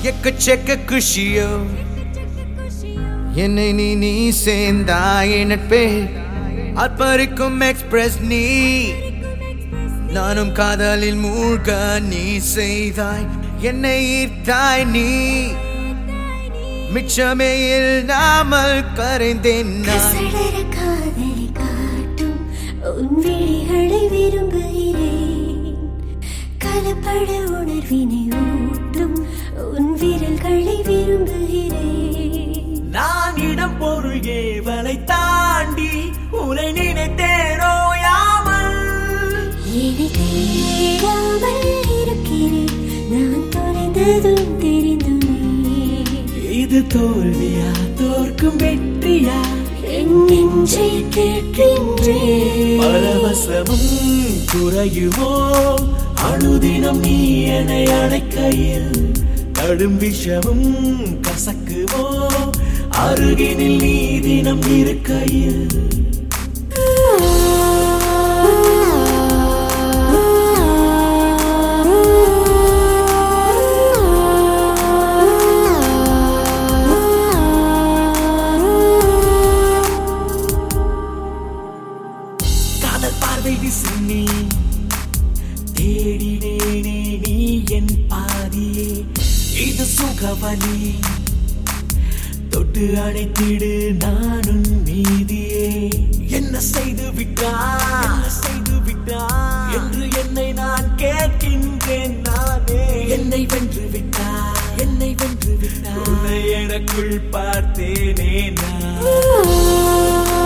எக்கச்சக்க குஷியோ என்னை நீ நீ சேர்ந்தாய் நட்பே அற்பரிக்கும் எக்ஸ்பிரஸ் நீ நானும் காதலில் மூழ்க நீ செய்தாய் என்னை ஈர்த்தாய் நீ மிச்சமே இல்லாமல் கரைந்தேன் நான் கசடர காதலை காட்டும் உன் விழிகளை விரும்புகிறேன் கலப்பட உணர்வினை ஊட்டும் உன் விரல்களை விரும்புகிறேன் நான் இடம் பொருள் ஏவலை தாண்டி உனை நினைத்தேனோ யாமல் என்னை தேடாமல் இருக்கிறேன் நான் தொலைந்ததும் தெரிந்துமே இது தோல்வியா தோற்கும் வெற்றியா என் நெஞ்சை கேட்கின்றேன் பரவசமும் குறையுமோ அனுதினம் நீ என்னை அழைக்கையில் கடும் விஷமும் கசக்குமோ அருகினில் நீ தினம் இருக்கையில் காதல் பார்வை வீசி நீ தேடினேனே நீ என் பாதியே இது சுகவலி தொட்டு அணைத்திடு நானும் நீதியே என்ன செய்து விட்டா என்ன செய்து விட்டா என்று என்னை நான் கேட்கின்றேன் நானே என்னை வென்று விட்டா என்னை வென்று விட்டா உன்னை எனக்குள் பார்த்தேனே நான்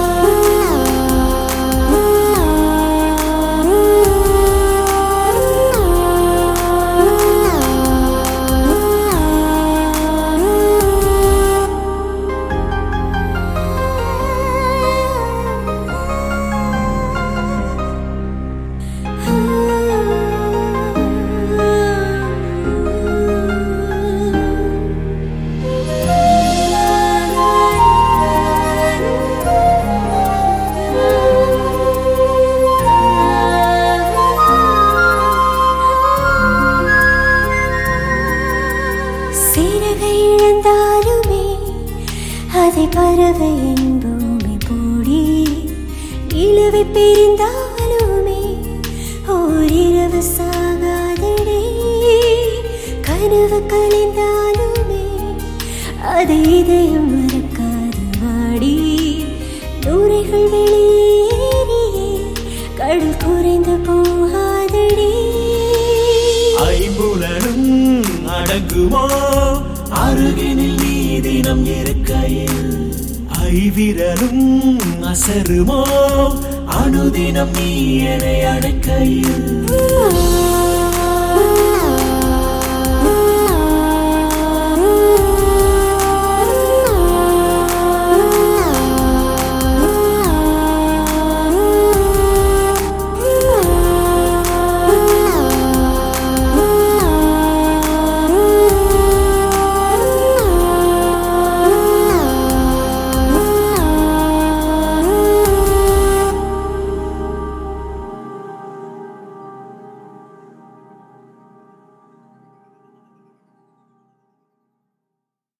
சிறகை இழந்தாலுமே அதை பறவை என்போமே போடி நிலவை பிரிந்தாலுமே ஓரிரவு சாகாதடே கனவு கலைந்தாலுமே அதை இதயம் மறக்காது வாடி நூறைகள் வெளியேறியே கடல் குறைந்து போகாதடே ஐம்புலனும் அடங்குமோ அருகினில் நீ தினம் இருக்கையில் ஐவிரலும் அசருமோ அனுதினம் நீ என்னை அடைக்கையில்